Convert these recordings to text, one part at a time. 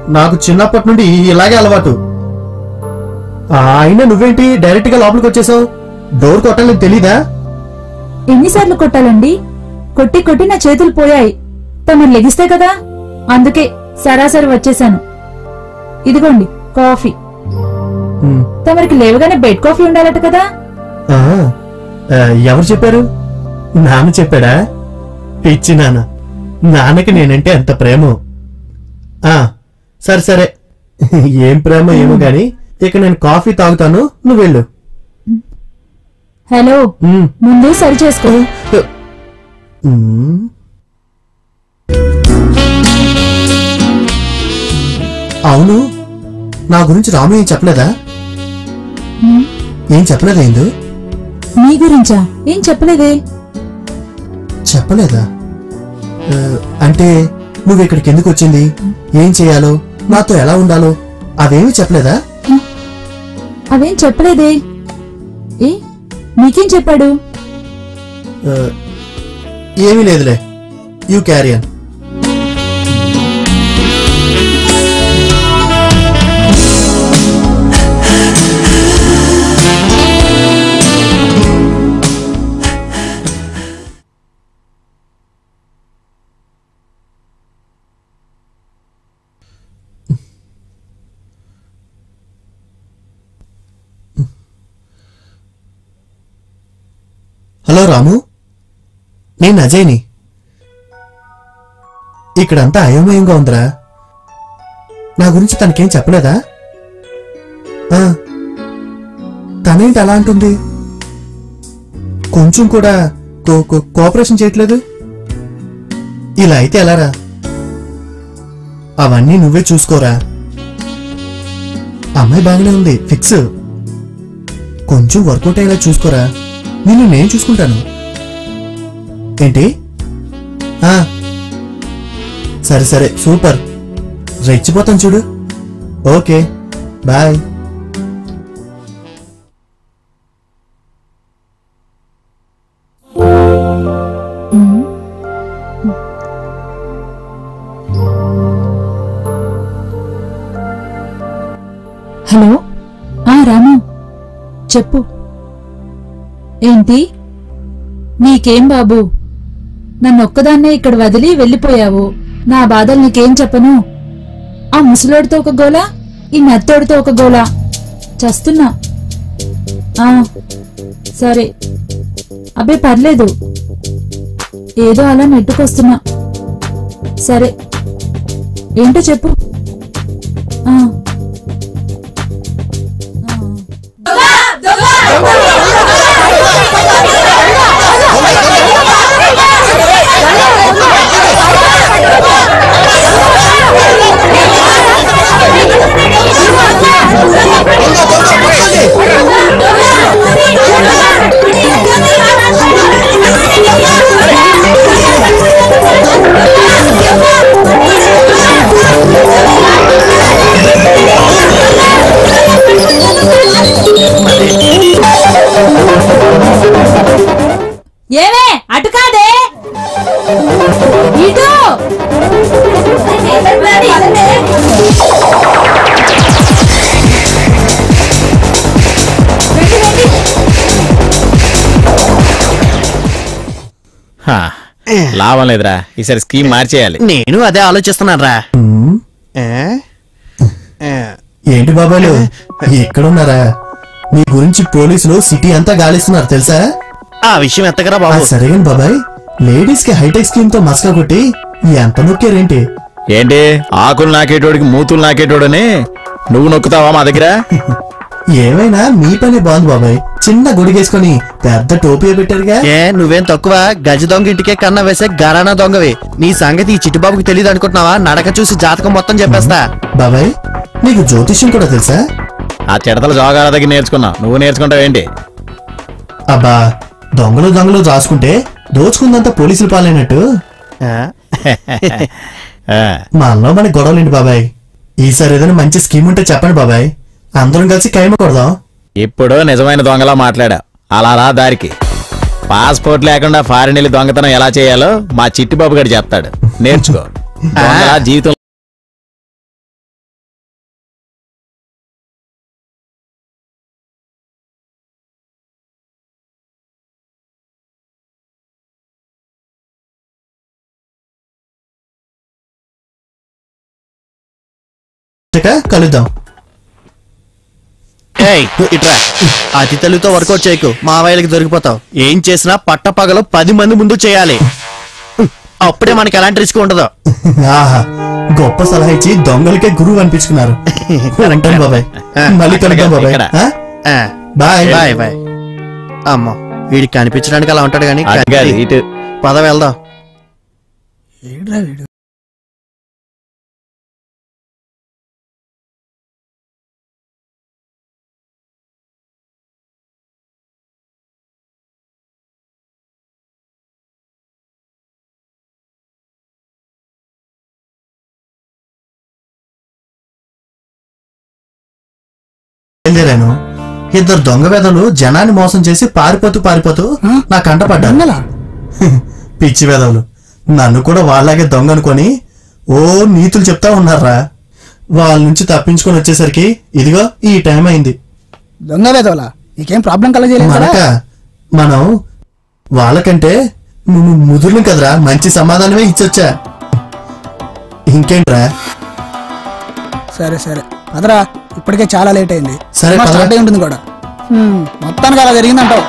నాకు చిన్నప్పటి నుండి ఇలాగే అలవాటు ఆ, అయినా నువ్వేంటి డైరెక్ట్ గా లోపలికి వచ్చేసావు డోర్ కొట్టాలని తెలీదా ఎన్నిసార్లు కొట్టాలండి కొట్టి కొట్టి నా చేతులు పోయాయి తమరు లెగిస్తే కదా అందుకే సరాసరి వచ్చేశాను ఇదిగోండి కాఫీ ఉమ్, తమరికి లేవగానే బెడ్ కాఫీ ఉండాలట కదా ఆ, ఆ, ఎవరు చెప్పారు నాన్న చెప్పాడా పిచ్చి నాన్న నాన్నకి నేనంటే ఎంత ప్రేమో ఆ సరే సరే ఏం ప్రేమ ఏమో గాని ఇక నేను కాఫీ తాగుతాను నువ్వు వెళ్ళు హలో ఉమ్. ముందు సరి చేసుకో ఉమ్. అవును నా గురించి రాము ఏం చెప్పలేదా ఉమ్, ఏం చెప్పలేదా ఇందు మీ గురించా ఏం చెప్పలేదే చెప్పలేదా ఆ, అంటే నువ్వు ఇక్కడికి ఎందుకు వచ్చింది ఏం చేయాలో నాతో ఎలా ఉండాలో అవేమీ చెప్పలేదా అవేం చెప్పలేదే ఏ మీకేం చెప్పాడు ఆ, ఏమీ లేదులే యూ క్యారియన్ హలో రాము నేను అజయ్ని ఇక్కడంతా అయోమయంగా ఉందిరా నా గురించి తనకేం చెప్పలేదా ఆ, తనేంటి అలా అంటుంది కొంచెం కూడా కో- కో- కోఆపరేషన్ చేయట్లేదు ఇలా అయితే ఎలారా అవన్నీ నువ్వే చూసుకోరా అమ్మాయి బాగానే ఉంది ఫిక్స్ కొంచెం వర్కౌట్ అయ్యేలా చూసుకోరా నిన్ను నేను చూసుకుంటాను ఏంటి ఆ, సరే సరే సూపర్ రెచ్చిపోతాను చూడు ఓకే బాయ్ ఉమ్, హలో ఆ రాము చెప్పు ఏంటి నీకేం బాబు నన్నొక్కదాన్నే ఇక్కడ వదిలి వెళ్ళిపోయావు నా బాధలు నీకేం చెప్పను ఆ ముసలోడితో ఒక గోల ఈ నత్తోడితో ఒక గోల చస్తున్నా ఆ సరే అబ్బే పర్లేదు ఏదో అలా నెట్టుకొస్తున్నా సరే ఏంటో చెప్పు ఆ. ఆ. ఏమే అటు కాదే ఇటు హా, లాభం లేదురా ఈసారి స్కీమ్ మార్చేయాలి నేను అదే ఆలోచిస్తున్నాను రా ఉమ్, ఏంటి బాబాలు ఎక్కడున్నారా మీ గురించి పోలీసులు సిటీ అంతా గాలిస్తున్నారు తెలుసా ఆ విషయం ఎత్తగరా ఆ బాబు సరే గాని బాబాయ్ లేడీస్ కి హైటెక్ స్కీమ్ తో మస్కా కొట్టి ఎంత నొక్కారేంటి ఏంటి ఆకులు నాకేటోడికి మూతులు నాకేటోడని నువ్వు నొక్కుతావా మా దగ్గర ఏమైనా మీ పని బాగుంది బాబాయ్ చిన్న గుడిగేసుకొని పెద్ద టోపీ పెట్టారుగా ఏ నువ్వేం తక్కువ గజ దొంగ ఇంటికే కన్నా వేసే గరానా దొంగవి నీ సంగతి ఈ చిట్టుబాబుకి తెలియదు అనుకుంటున్నావా నడక చూసి జాతకం మొత్తం చెప్పేస్తా బాబాయ్ నీకు జ్యోతిష్యం కూడా తెలుసా ఆ చిడతల జోగాల దగ్గర నేర్చుకున్నావు నువ్వు నేర్చుకుంటావేంటి అబ్బా దొంగలు దొంగలు దాచుకుంటే దోచుకుందంతా పోలీసులు పాలైనట్టు ఆ? ఆ, మనలో మన గొడవలేంటి బాబాయ్ ఈసారి ఏదైనా మంచి స్కీమ్ ఉంటే చెప్పండి బాబాయ్ అందరం కలిసి కైమ కొడదాం ఇప్పుడు నిజమైన దొంగలా మాట్లాడా అలా రా దారికి పాస్పోర్ట్ లేకుండా ఫారిన్ వెళ్ళి దొంగతనం ఎలా చేయాలో మా చిట్టిబాబు గారు చెప్తాడు నేర్చుకో దొంగలా జీవితం వచ్చాక కలుద్దాం ఏయ్, ఇట్రా అతి తెలుగుతో వర్కౌట్ చేయకు మావయ్యలకి దొరికిపోతావు ఏం చేసినా పట్ట పగలు పది మంది ముందు చేయాలి అప్పుడే మనకి ఎలాంటి రిస్క్ ఉండదు ఆహా గొప్ప సలహా ఇచ్చి దొంగలకే గురువు అనిపించుకున్నారు ఉంటాను బాబాయ్ మళ్ళీ కలుద్దాం బాబాయ్ ఇక్కడ. ఆ? ఆ, బాయ్ బాయ్ బాయ్ అమ్మో వీడికి కనిపించడానికి అలా ఉంటాడు కానీ అటు కాదు, ఇటు పద వెళ్దాం బయలుదేరాను ఇద్దరు దొంగ వెదలు జనాన్ని మోసం చేసి పారిపోతూ పారిపోతూ నా కంట పడ్డారు పిచ్చి వెదవులు నన్ను కూడా వాళ్ళలాగే దొంగ అనుకొని ఓ నీతులు చెప్తా ఉన్నారా వాళ్ళ నుంచి తప్పించుకొని వచ్చేసరికి ఇదిగో ఈ టైం అయింది దొంగ వేదవలా నీకేం ప్రాబ్లం కలగజేయలేదు మనక కదా మనం వాళ్ళకంటే నువ్వు ముదుర్లు కదరా మంచి సమాధానమే ఇచ్చొచ్చా ఇంకేంట్రా సరే సరే పదరా ఇప్పటికే చాలా లేట్ అయింది సరే, సినిమా పదరా. స్టార్ట్ అయి ఉంటుంది కూడా హ్మ్, మొత్తానికి అలా జరిగిందంటావు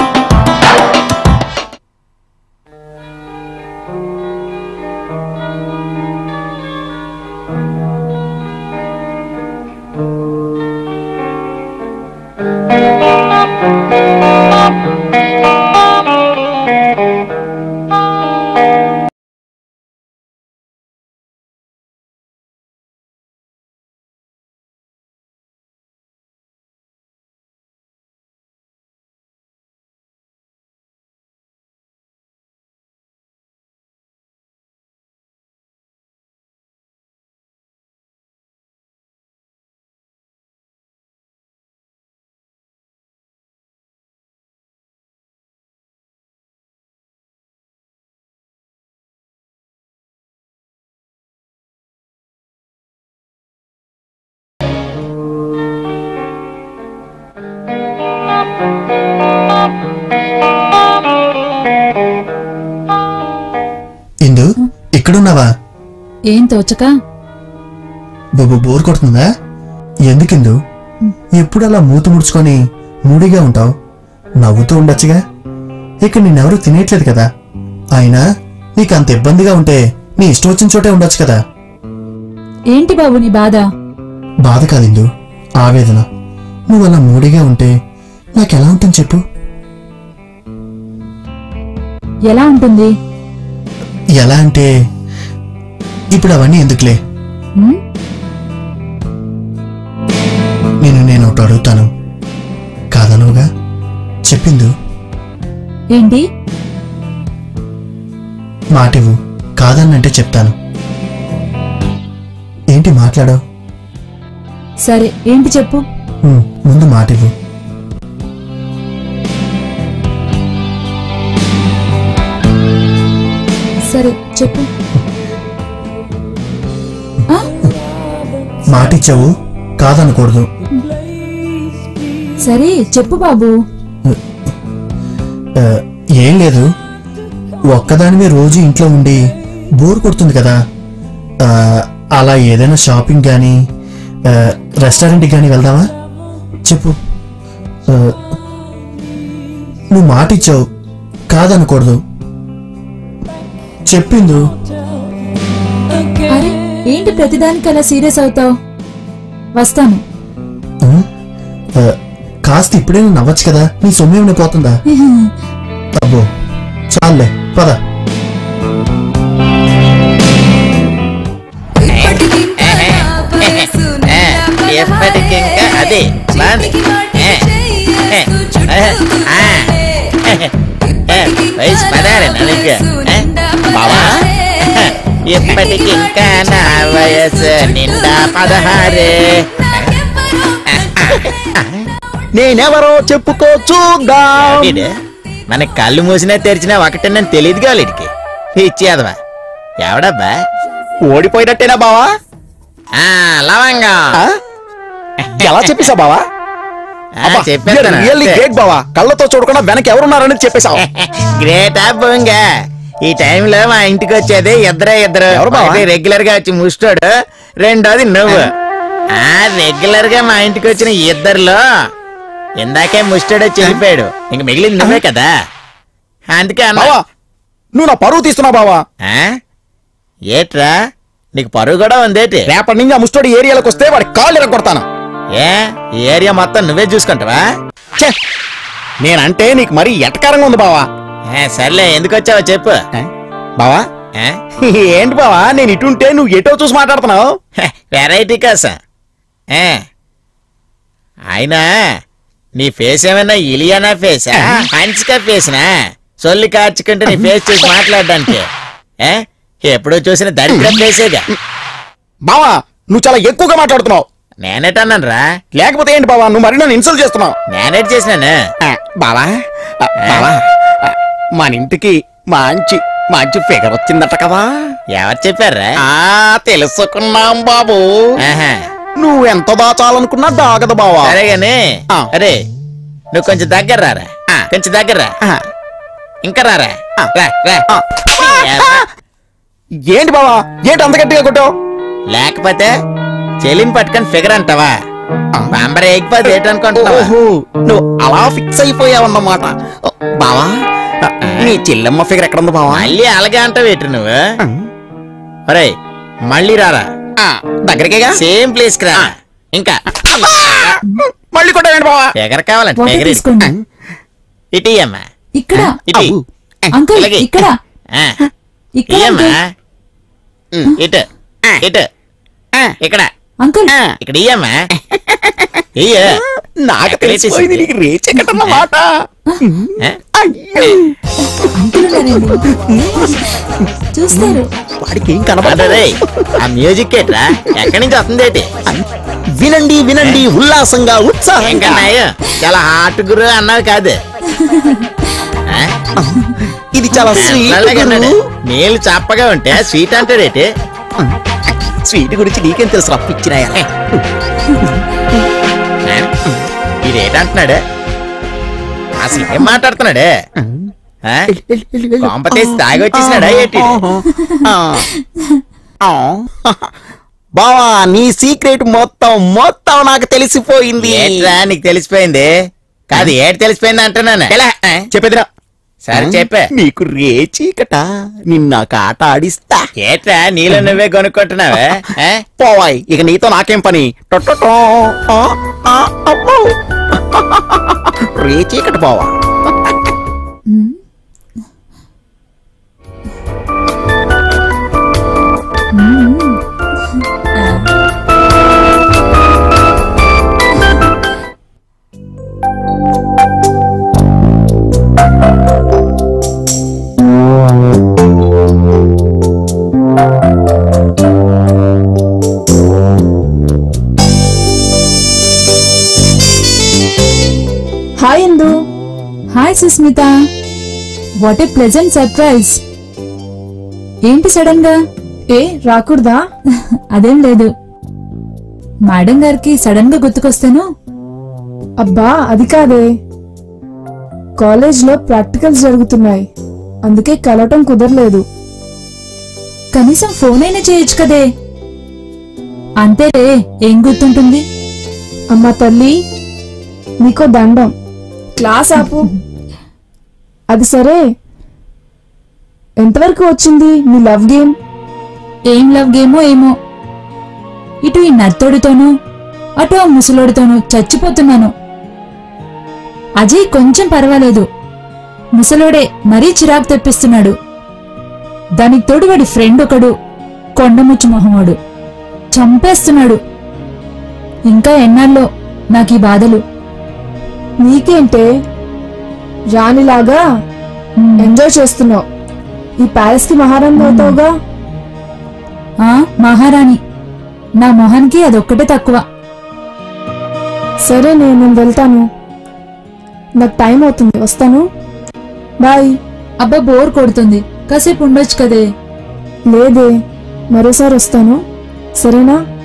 ఇందు ఇక్కడున్నావా ఏం తోచక బాబు బోర్ కొడుతుందా ఎందుకిందు ఎప్పుడు అలా మూత ముడుచుకొని మూడిగా ఉంటావు నవ్వుతూ ఉండొచ్చుగా ఇక్కడ నిన్నెవరూ తినేయట్లేదు కదా అయినా నీకు అంత ఇబ్బందిగా ఉంటే నీ ఇష్టం వచ్చిన చోటే ఉండొచ్చు కదా ఏంటి బాబు నీ బాధ బాధ కాదిందు ఆవేదన నువ్వు అలా మూడిగా ఉంటే నాకెలా ఉంటుంది చెప్పు ఎలా ఉంటుంది ఎలా అంటే ఇప్పుడు అవన్నీ ఎందుకులే ఉమ్, నేను నేను ఒకటి అడుగుతాను కాదనువుగా చెప్పిందు ఏంటి మాటివ్వు కాదన్నంటే చెప్తాను ఏంటి మాట్లాడావు సరే ఏంటి చెప్పు ఉమ్, ముందు మాటివ్వు సరే చెప్పు ఆ, మాటిచ్చావు కాదనకూడదు సరే చెప్పు బాబు ఆ, ఏం లేదు ఒక్కదానివే రోజు ఇంట్లో ఉండి బోర్ కొడుతుంది కదా ఆ, అలా ఏదైనా షాపింగ్ కానీ రెస్టారెంట్కి కానీ వెళ్దామా చెప్పు ఆ, నువ్వు మాట ఇచ్చావు కాదనకూడదు చెప్పిందు అరే ఏంటి ప్రతిదానికి అలా సీరియస్ అవుతావు వస్తాను ఆ? ఆ, కాస్త ఇప్పుడైనా నవ్వచ్చు కదా నీ సొమ్మేమైనా పోతుందా అబ్బో చాలే పద ఎప్పటికింకా అదే బాగుంది. ఏ, ఏ, ఏ, ఆ, ఏ, వయసు పదారే నా దగ్గర. ఏ, బావా ఇప్పటికింకా నా వయసు నిండా పదహారే నేనెవరో చెప్పుకో చూద్దాం వీడు మన కళ్ళు మూసినా తెరిచినా ఒకటేనని తెలియదు కాలేడికి ఇచ్చేదవా ఎవడబ్బా ఓడిపోయినట్టేనా బావా ఆ లవంగం ఆ? ఎలా చెప్పేశా బావా ఆ, చెప్పేస్తాను రియల్లీ గ్రేట్ బావా కళ్ళతో చూడకుండా వెనక ఎవరున్నారని చెప్పేశావు గ్రేట్ అబ్బోంగా ఈ టైంలో మా ఇంటికి వచ్చేది ఇద్దరే ఇద్దరు ఎవరు బావ? ఒకటి రెగ్యులర్ గా వచ్చి ముస్టోడు రెండోది నువ్వు ఆ రెగ్యులర్ గా మా ఇంటికి వచ్చిన ఇద్దరిలో ఇందాకే ముస్టడో చెడిపోయాడు ఇంక మిగిలింది నువ్వే కదా అందుకే అన్నా బావా నువ్వు నా పరువు తీస్తున్నావు బావా ఆ? ఏట్రా నీకు పరువు కూడా ఉందేటి రేపటి నుంచి ఆ ముస్టోడి ఏరియాలోకి వస్తే వాడి కాళ్ళు ఎరగొడతాను ఏ ఈ ఏరియా మొత్తం నువ్వే చూసుకుంటావా ఛే! నేనంటే నీకు మరీ ఎటకారంగా ఉంది బావా ఏ, సర్లే ఎందుకు వచ్చావో చెప్పు ఏ? బావా ఏ? ఏంటి బావా నేను ఇటుంటే నువ్వు ఎటో చూసి మాట్లాడుతున్నావు హె, వెరైటీ కోసం ఏ అయినా నీ ఫేస్ ఏమైనా ఇలియానా ఫేసా హన్సికా ఫేస్నా సొల్లి కార్చుకుంటే నీ ఫేస్ చూసి మాట్లాడడానికి ఏ ఎప్పుడూ చూసిన దరిద్ర ఫేసేగా బావా నువ్వు చాలా ఎక్కువగా మాట్లాడుతున్నావు నేనేటన్నాను రా లేకపోతే ఏంటి బావా నువ్వు మరి నన్ను ఇన్సల్ట్ చేస్తున్నావు నేనేట్ చేసినాను ఆ, బావా ఆ, బావా ఆ, మన ఇంటికి మంచి మంచి ఫిగర్ వచ్చిందట కదా ఎవరు చెప్పారా ఆ తెలుసుకున్నాం బాబు ఆహా. నువ్వు ఎంత దాచాలనుకున్నా దాగదు బావా సరే గాని ఆ. అరే నువ్వు కొంచెం దగ్గర రారా ఆ. కొంచెం దగ్గర రా ఆ, ఇంకా రారా రా రా ఆ. ఏంటి బావా ఏంటి అంత గట్టిగా కొట్టావు లేకపోతే చెలిని పట్టుకొని ఫిగర్ అంటావా బాంబర్ ఎగిపోతే ఏంటనుకుంటున్నావా ఓహో నువ్వు అలా ఫిక్స్ అయిపోయావన్నమాట ఓ, బావా ఆ, నీ చెల్లెమ్మ ఫిగర్ ఎక్కడ ఉంది బావా మళ్ళీ అలాగే అంటావు ఏంటి నువ్వు ఒరేయ్ మళ్ళీ రారా ఆ, దగ్గరికేగా సేమ్ ప్లేస్ కి రా ఇంకా మళ్ళీ కొట్టావేంటి బావా ఫిగర్ కావాలంటే వాటర్ ఫిగర్ తీసుకోండి ఇటీ అమ్మా ఇక్కడ ఇటీ అవ్వు. అంకుల్ ఇలాగే. ఇక్కడ ఆ, ఇక్కడ ఇయ్యమ్మా అంకుల్. ఇటు ఇటు ఇక్కడ అంకుల్ ఇక్కడ ఇయ్యమ్మా ఇయ్య నాకు ఎక్కడ తెలిసిపోయింది తీసేసింది? నీకు రేచెక్కటన్నమాట ఆ? అయ్యో అంకుల్ ఉన్నారండి చూస్తారు వాడికి ఏం అదే కనబడదు రేయ్, ఆ మ్యూజిక్ ఏట్రా ఎక్కడి నుంచి వస్తుంది ఏంటి వినండి వినండి ఉల్లాసంగా ఇంకా ఉత్సాహంగా నాయు చాలా హాట్ గురు అన్నావు కాదు ఆ? ఇది చాలా స్వీట్ అలాగే అన్నాడు. నీళ్ళు చప్పగా ఉంటే స్వీట్ అంటాడేటి స్వీట్ గురించి నీకేం తెలుసు రప్పించినాయా ఇదేంటంటున్నాడు అసలు ఏం మాట్లాడుతున్నాడే ఆ? కొంపతీసి తాగి వచ్చేసినాడా ఏంటి బావా నీ సీక్రెట్ మొత్తం మొత్తం నాకు తెలిసిపోయింది ఏంట్రా నీకు తెలిసిపోయింది కాదు ఏటి తెలిసిపోయింది అంటున్నాను ఎలా? ఆ? చెప్పేదిరా సరే చెప్పే నీకు రేచీకట నిన్న ఆట ఆడిస్తా ఏట్రా నీళ్ళు నువ్వే కొనుక్కుంటున్నావే ఆ? పోవాయ్ ఇక నీతో నాకేం పని టొట్టొటో. ఆ, ఆ, అబ్బో. రేచీకట పోవా hi Indu hi Susmitha what a pleasant surprise ఏంటి సడన్ గా ఏ రాకూడదా అదేం లేదు మేడం గారికి సడన్ గా గుర్తుకొస్తాను అబ్బా అది కాదే కాలేజ్లో ప్రాక్టికల్స్ జరుగుతున్నాయి అందుకే కలవటం కుదరలేదు కనీసం ఫోన్ అయినా చేయొచ్చు కదే అంతేలే ఏం గుర్తుంటుంది అమ్మ తల్లి నీకో దండం క్లాస్ ఆపు అది సరే ఎంతవరకు వచ్చింది నీ లవ్ గేమ్ ఏం లవ్ గేమో ఏమో ఇటు ఈ నత్తోడితోనూ అటు ఆ ముసలోడితోనూ చచ్చిపోతున్నాను అజయ్ కొంచెం పర్వాలేదు ముసలోడే మరీ చిరాకు తెప్పిస్తున్నాడు దానికి తోడు వాడి ఫ్రెండ్ ఒకడు కొండముచ్చు మొహమోడు చంపేస్తున్నాడు ఇంకా ఎన్నాళ్ళో నాకు ఈ బాధలు నీకేంటే రాణిలాగా ఎంజాయ్ చేస్తున్నావు ఈ ప్యాలెస్ కి మహారాణి అవుతావుగా ఆ మహారాణి నా మొహానికి అదొక్కటే తక్కువ సరే నేను వెళ్తాను నాకు టైం అవుతుంది వస్తాను బాయ్ అబ్బా బోర్ కొడుతుంది కాసేపు ఉండొచ్చు కదే లేదే మరోసారి వస్తాను సరేనా